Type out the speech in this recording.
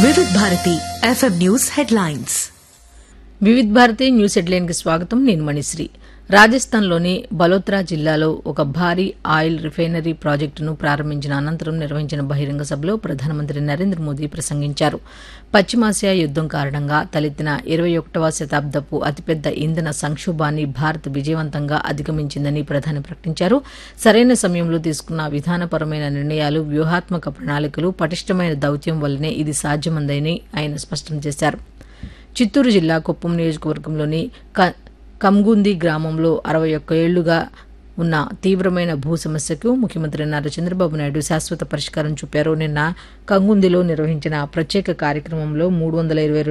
వివిధ Bharati FM news headlines Vividh Bharati news headline కి స్వాగతం నేను మణిశ్రీ రాజస్థాన్లోని బలోత్రా జిల్లాలో ఒక భారీ ఆయిల్ రిఫైనరీ ప్రాజెక్టును ప్రారంభించిన అనంతరం నిర్వహించిన బహిరంగ సభలో ప్రధానమంత్రి నరేంద్ర మోదీ ప్రసంగించారు పశ్చిమాసియా యుద్దం కారణంగా తలెత్తిన ఇరవై ఒకటవ శతాబ్దపు అతిపెద్ద ఇంధన సంక్షోభాన్ని భారత్ విజయవంతంగా అధిగమించిందని ప్రధాని ప్రకటించారు సరైన సమయంలో తీసుకున్న విధానపరమైన నిర్ణయాలు వ్యూహాత్మక ప్రణాళికలు పటిష్టమైన దౌత్యం వల్లనే ఇది సాధ్యమందని ఆయన స్పష్టం చేశారు చిత్తూరు జిల్లా కుప్పం నియోజకవర్గంలోని క- కంగుంది గ్రామంలో అరవై ఒక్క ఏళ్లుగా ఉన్న తీవ్రమైన భూ సమస్యకు ముఖ్యమంత్రి నారా చంద్రబాబు నాయుడు శాశ్వత పరిష్కారం చూపారు నిన్న కంగుందిలో నిర్వహించిన ప్రత్యేక కార్యక్రమంలో మూడు వందల ఇరవై